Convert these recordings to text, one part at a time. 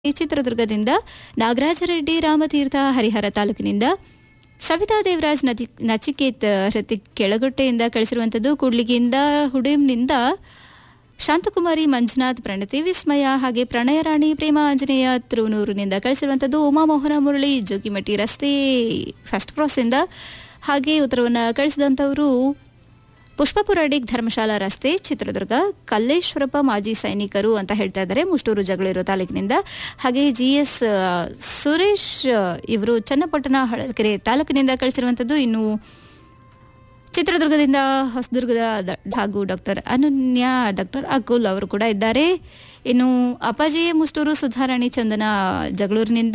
ಚಿತ್ರದುರ್ಗದಿಂದ ನಾಗರಾಜರೆಡ್ಡಿ ರಾಮತೀರ್ಥ ಹರಿಹರ ತಾಲೂಕಿನಿಂದ ಸವಿತಾ ದೇವರಾಜ್ ನದಿ ನಚಿಕೇತ್ ಹೃತಿಕ್ ಕೆಳಗೊಟ್ಟೆಯಿಂದ ಕಳಿಸಿರುವಂಥದ್ದು ಕೂಡ್ಲಿಗಿಯಿಂದ ಹುಡಿಂನಿಂದ ಶಾಂತಕುಮಾರಿ ಮಂಜುನಾಥ್ ಪ್ರಣತಿ ವಿಸ್ಮಯ ಹಾಗೆ ಪ್ರಣಯ ರಾಣಿ ಪ್ರೇಮ ಆಂಜನೇಯ ತ್ರೂನೂರಿನಿಂದ ಕಳಿಸಿರುವಂಥದ್ದು ಉಮಾಮೋಹನ ಮುರಳಿ ಜೋಗಿಮಟ್ಟಿ ರಸ್ತೆ ಫಸ್ಟ್ ಕ್ರಾಸಿಂದ ಹಾಗೆ ಉತ್ತರವನ್ನು ಕಳಿಸಿದಂಥವರು ಪುಷ್ಪಪುರಾಡಿಗ್ ಧರ್ಮಶಾಲಾ ರಸ್ತೆ ಚಿತ್ರದುರ್ಗ ಕಲ್ಲೇಶ್ವರಪ್ಪ ಮಾಜಿ ಸೈನಿಕರು ಅಂತ ಹೇಳ್ತಾ ಇದ್ದಾರೆ ಮುಷ್ಟೂರು ಜಗಳೂರು ತಾಲೂಕಿನಿಂದ ಹಾಗೆ ಜಿ ಎಸ್ ಸುರೇಶ್ ಇವರು ಚನ್ನಪಟ್ಟಣ ಹೊಳಲ್ಕೆರೆ ತಾಲೂಕಿನಿಂದ ಕಳಿಸಿರುವಂಥದ್ದು ಇನ್ನು ಚಿತ್ರದುರ್ಗದಿಂದ ಹೊಸದುರ್ಗದ ದ- ಹಾಗೂ ಡಾಕ್ಟರ್ ಅನನ್ಯ ಡಾಕ್ಟರ್ ಅಕುಲ್ ಅವರು ಕೂಡ ಇದ್ದಾರೆ ಇನ್ನು ಅಪ್ಪಾಜಿ ಮುಷ್ಟೂರು ಸುಧಾರಾಣಿ ಚಂದನ ಜಗಳೂರಿನಿಂದ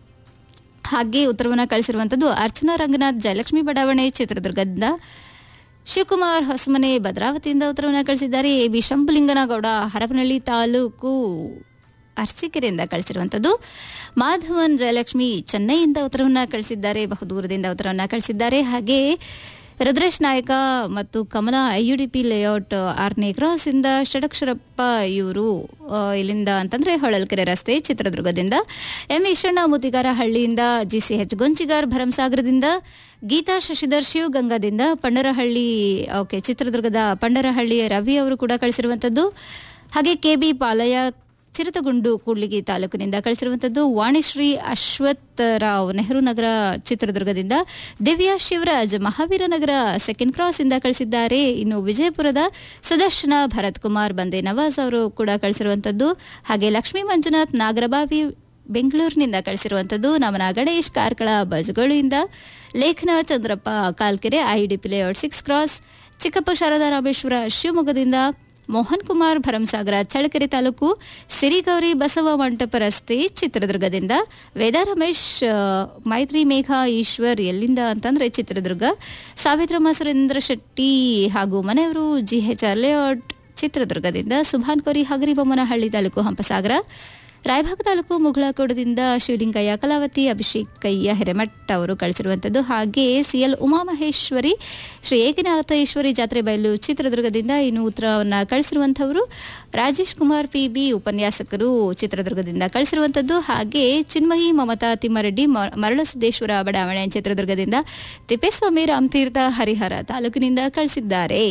ಹಾಗೆ ಉತ್ತರವನ್ನು ಕಳಿಸಿರುವಂಥದ್ದು ಅರ್ಚನಾ ರಂಗನಾಥ್ ಜಯಲಕ್ಷ್ಮಿ ಬಡಾವಣೆ ಚಿತ್ರದುರ್ಗದಿಂದ ಶಿವಕುಮಾರ್ ಹೊಸಮನೆ ಭದ್ರಾವತಿಯಿಂದ ಉತ್ತರವನ್ನು ಕಳಿಸಿದ್ದಾರೆ ಎ ಬಿ ಶಂಭುಲಿಂಗನಗೌಡ ಹರಪನಹಳ್ಳಿ ತಾಲೂಕು ಅರಸೀಕೆರೆಯಿಂದ ಕಳಿಸಿರುವಂಥದ್ದು ಮಾಧವನ್ ಜಯಲಕ್ಷ್ಮಿ ಚೆನ್ನೈಯಿಂದ ಉತ್ತರವನ್ನು ಕಳಿಸಿದ್ದಾರೆ ಬಹುದೂರದಿಂದ ಉತ್ತರವನ್ನು ಕಳಿಸಿದ್ದಾರೆ ಹಾಗೆ ರುದ್ರೇಶ್ ನಾಯಕ ಮತ್ತು ಕಮಲಾ ಐಯುಡಿಪಿ ಲೇಔಟ್ ಆರ್ನೇ ಕ್ರಾಸ್ ಇಂದ ಷಡಕ್ಷರಪ್ಪ ಇವರು ಇಲ್ಲಿಂದ ಅಂತಂದ್ರೆ ಹೊಳಲ್ಕೆರೆ ರಸ್ತೆ ಚಿತ್ರದುರ್ಗದಿಂದ ಎಂ ಈಶಣ್ಣ ಮುತಿಗಾರ ಹಳ್ಳಿಯಿಂದ ಜಿ ಸಿ ಎಚ್ ಗೊಂಚಿಗಾರ್ ಭರಂಸಾಗರದಿಂದ ಗೀತಾ ಶಶಿಧರ್ ಶಿವಗಂಗಾದಿಂದ ಪಂಡರಹಳ್ಳಿ ಓಕೆ ಚಿತ್ರದುರ್ಗದ ಪಂಡರಹಳ್ಳಿ ರವಿ ಅವರು ಕೂಡ ಕಳಿಸಿರುವಂಥದ್ದು ಹಾಗೆ ಕೆ ಬಿ ಪಾಲಯ್ಯ ಚಿರತಗುಂಡು ಕೂಡ್ಲಿಗಿ ತಾಲೂಕಿನಿಂದ ಕಳಿಸಿರುವಂಥದ್ದು ವಾಣಿಶ್ರೀ ಅಶ್ವಥ್ ರಾವ್ ನೆಹರು ನಗರ ಚಿತ್ರದುರ್ಗದಿಂದ ದಿವ್ಯಾ ಶಿವರಾಜ್ ಮಹಾವೀರ ನಗರ ಸೆಕೆಂಡ್ ಕ್ರಾಸ್ ಇಂದ ಕಳಿಸಿದ್ದಾರೆ ಇನ್ನು ವಿಜಯಪುರದ ಸುದರ್ಶನ ಭರತ್ ಕುಮಾರ್ ಬಂದೆ ನವಾಜ್ ಅವರು ಕೂಡ ಕಳಿಸಿರುವಂಥದ್ದು ಹಾಗೆ ಲಕ್ಷ್ಮೀ ಮಂಜುನಾಥ್ ನಾಗರಬಾವಿ ಬೆಂಗಳೂರಿನಿಂದ ಕಳಿಸಿರುವಂಥದ್ದು ನಮನ ಗಣೇಶ್ ಕಾರ್ಕಳ ಬಜಗಳಿಂದ Lekhana Chandrappa Kalkere IDP layout six cross Chikkappa Sharada Rameshwara ಶಿವಮೊಗ್ಗದಿಂದ ಮೋಹನ್ ಕುಮಾರ್ ಭರಂಸಾಗರ ಚಳ್ಳಕೆರೆ ತಾಲೂಕು ಸಿರಿಗೌರಿ ಬಸವ ಮಂಟಪ ರಸ್ತೆ ಚಿತ್ರದುರ್ಗದಿಂದ ವೇದಾ ರಮೇಶ್ ಆ, ಮೈತ್ರಿ ಮೇಘ ಈಶ್ವರ್ ಎಲ್ಲಿಂದ ಅಂತಂದ್ರೆ ಚಿತ್ರದುರ್ಗ ಸಾವಿತ್ರಮ್ಮ ಸುರೇಂದ್ರ ಶೆಟ್ಟಿ ಹಾಗೂ ಮನೆಯವರು ಜಿ ಎಚ್ ಆರ್ ಲೇಔಟ್ ಚಿತ್ರದುರ್ಗದಿಂದ ಸುಭಾನ್ ಕೋರಿ ಹಗರಿಬೊಮ್ಮನಹಳ್ಳಿ ತಾಲೂಕು ಹಂಪಸಾಗರ ರಾಯಭಾಗ ತಾಲೂಕು ಮುಗಳಕೋಟದಿಂದ ಶಿವಲಿಂಗಯ್ಯ ಕಲಾವತಿ ಅಭಿಷೇಕ್ ಕಯ್ಯ ಹಿರೇಮಠ್ ಅವರು ಕಳಿಸಿರುವಂಥದ್ದು ಹಾಗೆ ಸಿಎಲ್ ಉಮಾಮಹೇಶ್ವರಿ ಶ್ರೀ ಏಕನಾಥೇಶ್ವರಿ ಜಾತ್ರೆ ಬಯಲು ಚಿತ್ರದುರ್ಗದಿಂದ ಇನ್ನು ಉತ್ತರವನ್ನು ಕಳಿಸಿರುವಂಥವರು ರಾಜೇಶ್ ಕುಮಾರ್ ಪಿ ಬಿ ಉಪನ್ಯಾಸಕರು ಚಿತ್ರದುರ್ಗದಿಂದ ಕಳಿಸಿರುವಂಥದ್ದು ಹಾಗೆ ಚಿನ್ಮಯಿ ಮಮತಾ ತಿಮ್ಮಾರೆಡ್ಡಿ ಮ- ಮರಳಸಿದ್ದೇಶ್ವರ ಬಡಾವಣೆ ಚಿತ್ರದುರ್ಗದಿಂದ ತಿಪ್ಪೇಸ್ವಾಮಿ ರಾಮತೀರ್ಥ ಹರಿಹರ ತಾಲೂಕಿನಿಂದ ಕಳಿಸಿದ್ದಾರೆ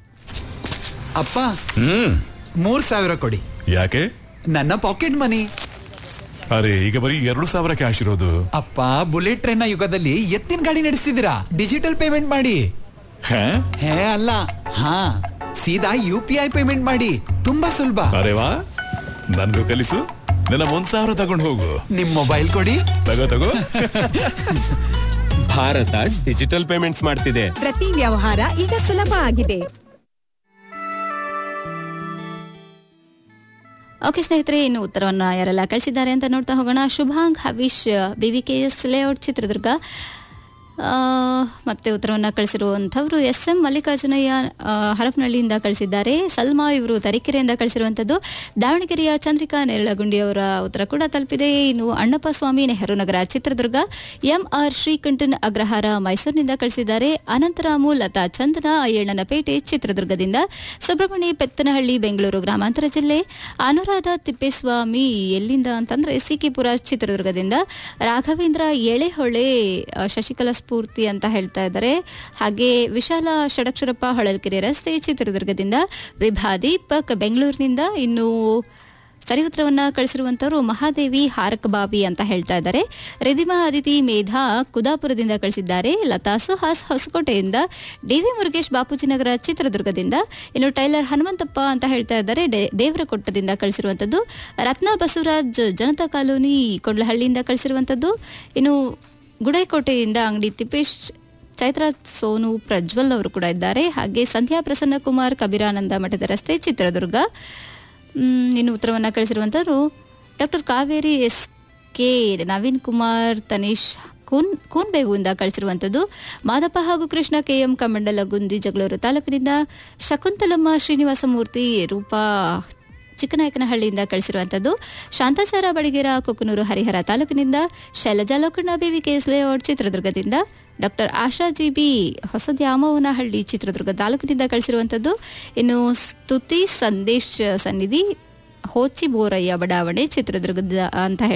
ಅಪ್ಪ ಹ್ಮ್ ಮೂರ್ ಸಾವಿರ ಕೊಡಿ ಯಾಕೆ ನನ್ನ ಪಾಕೆಟ್ ಮನಿ ಅರೆ ಈಗ ಬರೀ ಎರಡು ಸಾವಿರ ಕ್ಯಾಶ್ ಇರೋದು ಅಪ್ಪ ಬುಲೆಟ್ ಟ್ರೈನ್ ನ ಯುಗದಲ್ಲಿ ಎತ್ತಿನ ಗಾಡಿ ನಡೆಸ್ತಿದ್ದೀರಾ ಡಿಜಿಟಲ್ ಪೇಮೆಂಟ್ ಮಾಡಿ ಹೇ ಹೇ ಅಲ್ಲ ಹಾ ಸೀದಾ ಯು ಪಿ ಐ ಪೇಮೆಂಟ್ ಮಾಡಿ ತುಂಬಾ ಸುಲಭ ಅರೆ ವಾ ನನ್ಗೂ ಕಲಿಸು ನನ್ನ ಒಂದ್ ಸಾವಿರ ತಗೊಂಡು ಹೋಗು ನಿಮ್ ಮೊಬೈಲ್ ಕೊಡಿ ತಗೋ ತಗೋ ಭಾರತ ಡಿಜಿಟಲ್ ಪೇಮೆಂಟ್ಸ್ ಮಾಡ್ತಿದೆ ಪ್ರತಿ ವ್ಯವಹಾರ ಈಗ ಸುಲಭ ಆಗಿದೆ ಓಕೆ ಸ್ನೇಹಿತರೆ ಇನ್ನು ಉತ್ತರವನ್ನು ಯಾರೆಲ್ಲ ಕಳಿಸಿದ್ದಾರೆ ಅಂತ ನೋಡ್ತಾ ಹೋಗೋಣ Shubhang Havish B V K S layout Chitradurga ಆ, ಮತ್ತೆ ಉತ್ತರವನ್ನು ಕಳಿಸಿರುವಂಥವ್ರು ಎಸ್ ಎಂ ಮಲ್ಲಿಕಾರ್ಜುನಯ್ಯ ಆ, ಹರಪನಹಳ್ಳಿಯಿಂದ ಕಳಿಸಿದ್ದಾರೆ ಸಲ್ಮಾ ಇವರು ತರೀಕೆರೆಯಿಂದ ಕಳಿಸಿರುವಂಥದ್ದು ದಾವಣಗೆರೆಯ ಚಂದ್ರಿಕಾ ನೇರಳಗುಂಡಿ ಅವರ ಉತ್ತರ ಕೂಡ ತಲುಪಿದೆ ಇನ್ನು ಅಣ್ಣಪ್ಪ ಸ್ವಾಮಿ ನೆಹರು ನಗರ ಚಿತ್ರದುರ್ಗ ಎಂ ಆರ್ ಶ್ರೀಕಂಠನ್ ಅಗ್ರಹಾರ ಮೈಸೂರಿನಿಂದ ಕಳಿಸಿದ್ದಾರೆ ಅನಂತರಾಮು ಲತಾ ಚಂದನ ಅಯ್ಯಣ್ಣನಪೇಟೆ ಚಿತ್ರದುರ್ಗದಿಂದ ಸುಬ್ರಹ್ಮಣ್ಯ ಪೆತ್ತನಹಳ್ಳಿ ಬೆಂಗಳೂರು ಗ್ರಾಮಾಂತರ ಜಿಲ್ಲೆ ಅನುರಾಧ ತಿಪ್ಪೇಸ್ವಾಮಿ ಎಲ್ಲಿಂದ ಅಂತಂದ್ರೆ ಸಿಕಿಪುರ ಚಿತ್ರದುರ್ಗದಿಂದ ರಾಘವೇಂದ್ರ ಎಳೆಹೊಳೆ ಆ, ಶಶಿಕಲಾ ಸ್ಫೂರ್ತಿ ಅಂತ ಹೇಳ್ತಾ ಇದ್ದಾರೆ ಹಾಗೆ ವಿಶಾಲ ಷಡಕ್ಷರಪ್ಪ ಹೊಳಲ್ಕೆರೆ ರಸ್ತೆ ಚಿತ್ರದುರ್ಗದಿಂದ ವಿಭಾ ದೀಪಕ್ ಬೆಂಗಳೂರಿನಿಂದ ಇನ್ನು ಸರಿ ಉತ್ತರವನ್ನ ಕಳಿಸಿರುವಂತವರು ಮಹಾದೇವಿ ಹಾರಕಬಾವಿ ಅಂತ ಹೇಳ್ತಾ ಇದ್ದಾರೆ ರಿದಿಮಾ ಅದಿತಿ ಮೇಧಾ ಕುದಾಪುರದಿಂದ ಕಳಿಸಿದ್ದಾರೆ ಲತಾ ಸುಹಾಸ್ ಹೊಸಕೋಟೆಯಿಂದ ಡಿವಿ ಮುರುಗೇಶ್ ಬಾಪೂಜಿನಗರ ಚಿತ್ರದುರ್ಗದಿಂದ ಇನ್ನು ಟೈಲರ್ ಹನುಮಂತಪ್ಪ ಅಂತ ಹೇಳ್ತಾ ಇದ್ದಾರೆ ಡೆ- ದೇವರಕೊಟ್ಟದಿಂದ ಕಳಿಸಿರುವಂತದ್ದು ರತ್ನ ಬಸವರಾಜ್ ಜನತಾ ಕಾಲೋನಿ ಕೊಂಡ್ಲಹಳ್ಳಿಯಿಂದ ಕಳಿಸಿರುವಂತದ್ದು ಇನ್ನು ಗುಡೇಕೋಟೆಯಿಂದ ಅಂಗಡಿ ತಿಪ್ಪೇಶ್ ಚೈತ್ರ ಸೋನು ಪ್ರಜ್ವಲ್ ಅವರು ಕೂಡ ಇದ್ದಾರೆ ಹಾಗೆ ಸಂಧ್ಯಾ ಪ್ರಸನ್ನ ಕುಮಾರ್ ಕಬೀರಾನಂದ ಮಠದ ರಸ್ತೆ ಚಿತ್ರದುರ್ಗ ಮ್, ಇನ್ನು ಉತ್ತರವನ್ನು ಕಳಿಸಿರುವಂಥವ್ರು doctor Kaveri S K Naveen Kumar Tanish ಕೂನ್ ಕೂನ್ಬೇವಿಂದ ಕಳಿಸಿರುವಂಥದ್ದು ಮಾದಪ್ಪ ಹಾಗೂ ಕೃಷ್ಣ ಕೆ ಎಂ ಕಮಂಡಲ ಗುಂದಿ ಜಗಳೂರು ತಾಲೂಕಿನಿಂದ ಶಕುಂತಲಮ್ಮ ಶ್ರೀನಿವಾಸ ಮೂರ್ತಿ ರೂಪಾ ಚಿಕ್ಕನಾಯಕನಹಳ್ಳಿಯಿಂದ ಕಳಿಸಿರುವಂಥದ್ದು ಶಾಂತಾಚಾರ ಬಡಿಗೇರ ಕೊಕ್ಕನೂರು ಹರಿಹರ ತಾಲೂಕಿನಿಂದ ಶೈಲಜಾ ಲೋಕಣ್ಣ ಬೇವಿ ಕೆಎಸ್ ಲೇಔಟ್ ಚಿತ್ರದುರ್ಗದಿಂದ doctor Asha G B Hosadyamavanahalli Chitradurga ತಾಲೂಕಿನಿಂದ ಕಳಿಸಿರುವಂಥದ್ದು ಇನ್ನು ಸ್ತುತಿ ಸಂದೇಶ್ ಸನ್ನಿಧಿ ಹೋಚಿ ಬೋರಯ್ಯ ಬಡಾವಣೆ ಚಿತ್ರದುರ್ಗದ ಅಂತ